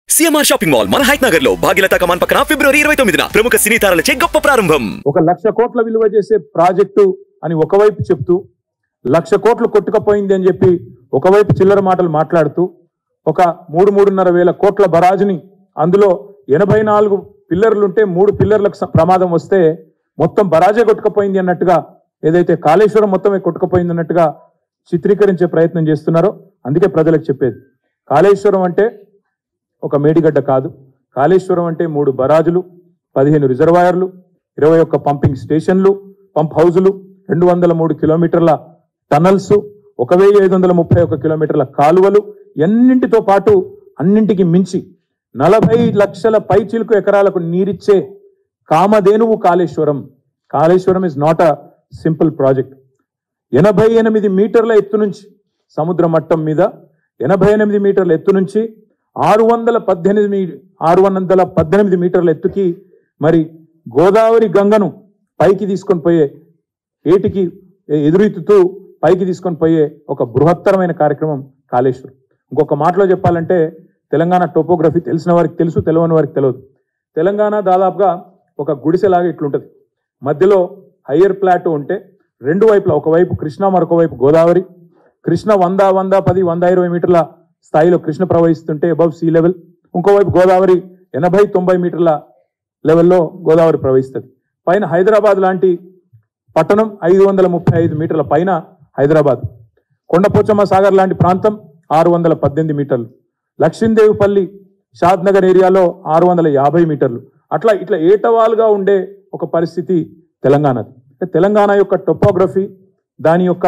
CMR shopping mall మన హైట్ నగర్ లో భాగ్యలత కమాన్ పక్కన ఫిబ్రవరి ఇరవై తొమ్మిదిన ప్రముఖ సినీ తారలచే గొప్ప ప్రారంభం ఒక లక్ష కోట్ల విలువ చేసే ప్రాజెక్టు అని ఒకవైపు చెప్తూ లక్ష కోట్లు కొట్టుకపోయింది అని చెప్పి ఒకవైపు చిల్లర మాటలు మాట్లాడుతూ ఒక మూడు మూడున్నర వేల కోట్ల బరాజుని అందులో ఎనభై నాలుగు పిల్లర్లుంటే మూడు పిల్లర్లకు స- ప్రమాదం వస్తే మొత్తం బరాజే కొట్టుకపోయింది అన్నట్టుగా ఏదైతే కాళేశ్వరం మొత్తమే కొట్టుకపోయింది అన్నట్టుగా చిత్రీకరించే ప్రయత్నం చేస్తున్నారో అందుకే ప్రజలకు చెప్పేది కాళేశ్వరం అంటే ఒక మేడిగడ్డ కాదు కాళేశ్వరం అంటే మూడు బరాజులు పదిహేను రిజర్వాయర్లు ఇరవై ఒక్క పంపింగ్ స్టేషన్లు పంప్ హౌజులు రెండు వందల మూడు కిలోమీటర్ల టనల్స్ ఒక వెయ్యి ఐదు వందల ముప్పై ఒక్క కిలోమీటర్ల కాలువలు ఎన్నింటితో పాటు అన్నింటికి మించి నలభై లక్షల పైచిలుకు ఎకరాలకు నీరిచ్చే కామధేనువు Kaleshwaram Kaleshwaram is not a simple project ఎనభై ఎనిమిది మీటర్ల ఎత్తు నుంచి సముద్ర మట్టం మీద ఎనభై ఎనిమిది మీటర్ల ఎత్తు నుంచి ఆరు వందల పద్దెనిమిది మీ ఆరు వందల పద్దెనిమిది మీటర్ల ఎత్తుకి మరి గోదావరి గంగను పైకి తీసుకొని పోయే ఏటికి ఎదురెత్తుతూ పైకి తీసుకొని పోయే ఒక బృహత్తరమైన కార్యక్రమం కాళేశ్వరం ఇంకొక మాటలో చెప్పాలంటే తెలంగాణ టోపోగ్రఫీ తెలిసిన వారికి తెలుసు తెలియని వారికి తెలియదు తెలంగాణ దాదాపుగా ఒక గుడిసెలాగా ఇట్లుంటది మధ్యలో హయ్యర్ ప్లాటో ఉంటే రెండు వైపులా ఒకవైపు కృష్ణ మరొక వైపు గోదావరి కృష్ణ వంద వంద పది వంద ఇరవై మీటర్ల స్థాయిలో కృష్ణ ప్రవహిస్తుంటే అబవ్ సీ లెవెల్ ఇంకోవైపు గోదావరి ఎనభై తొంభై మీటర్ల లెవెల్లో గోదావరి ప్రవహిస్తుంది పైన హైదరాబాద్ లాంటి పట్టణం ఐదు వందల ముప్పై ఐదు మీటర్ల పైన హైదరాబాద్ కొండపోచమ్మ సాగర్ లాంటి ప్రాంతం ఆరు వందల పద్దెనిమిది మీటర్లు లక్ష్మీదేవిపల్లి షాద్ నగర్ ఏరియాలో ఆరు వందల యాభై మీటర్లు అట్లా ఇట్లా ఏటవాలుగా ఉండే ఒక పరిస్థితి తెలంగాణది అంటే తెలంగాణ యొక్క టొపోగ్రఫీ దాని యొక్క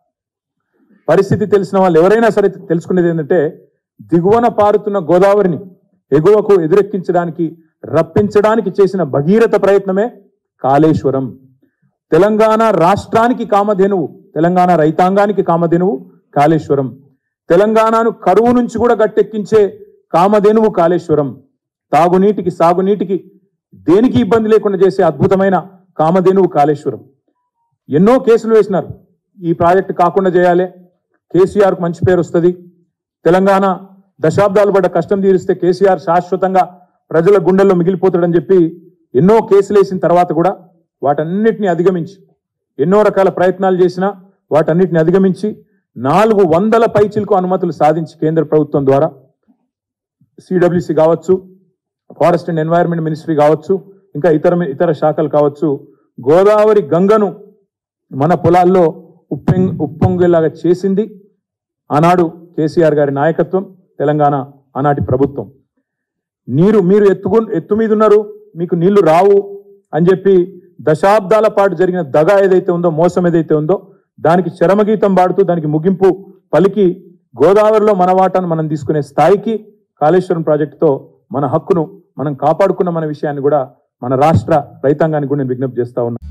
పరిస్థితి తెలిసిన వాళ్ళు ఎవరైనా సరే తెలుసుకునేది ఏంటంటే దిగువన పారుతున్న గోదావరిని ఎగువకు ఎదురెక్కించడానికి రప్పించడానికి చేసిన భగీరథ ప్రయత్నమే కాళేశ్వరం తెలంగాణ రాష్ట్రానికి కామధేనువు తెలంగాణ రైతాంగానికి కామధేనువు కాళేశ్వరం తెలంగాణను కరువు నుంచి కూడా గట్టెక్కించే కామధేనువు కాళేశ్వరం తాగునీటికి సాగునీటికి దేనికి ఇబ్బంది లేకుండా చేసే అద్భుతమైన కామధేనువు కాళేశ్వరం ఎన్నో కేసులు వేసినారు ఈ ప్రాజెక్టు కాకుండా చేయాలి కేసీఆర్కు మంచి పేరు వస్తుంది తెలంగాణ దశాబ్దాలు పడ్డ కష్టం తీరిస్తే కేసీఆర్ శాశ్వతంగా ప్రజల గుండెల్లో మిగిలిపోతాడని చెప్పి ఎన్నో కేసులు వేసిన తర్వాత కూడా వాటన్నిటిని అధిగమించి ఎన్నో రకాల ప్రయత్నాలు చేసినా వాటన్నిటిని అధిగమించి నాలుగు వందల పైచిలకు అనుమతులు సాధించి కేంద్ర ప్రభుత్వం ద్వారా సిడబ్ల్యూసి కావచ్చు ఫారెస్ట్ అండ్ ఎన్వైరన్మెంట్ మినిస్ట్రీ కావచ్చు ఇంకా ఇతర ఇతర శాఖలు కావచ్చు గోదావరి గంగను మన పొలాల్లో ఉప్పెంగ్ ఉప్పొంగేలాగా చేసింది ఆనాడు కేసీఆర్ గారి నాయకత్వం తెలంగాణ ఆనాటి ప్రభుత్వం నీరు మీరు ఎత్తుకు ఎత్తు మీద ఉన్నారు మీకు నీళ్లు రావు అని చెప్పి దశాబ్దాల పాటు జరిగిన దగ ఏదైతే ఉందో మోసం ఏదైతే ఉందో దానికి చరమగీతం పాడుతూ దానికి ముగింపు పలికి గోదావరిలో మన వాటాను మనం తీసుకునే స్థాయికి కాళేశ్వరం ప్రాజెక్టుతో మన హక్కును మనం కాపాడుకున్న మన విషయాన్ని కూడా మన రాష్ట్ర రైతాంగానికి కూడా నేను విజ్ఞప్తి చేస్తా ఉన్నా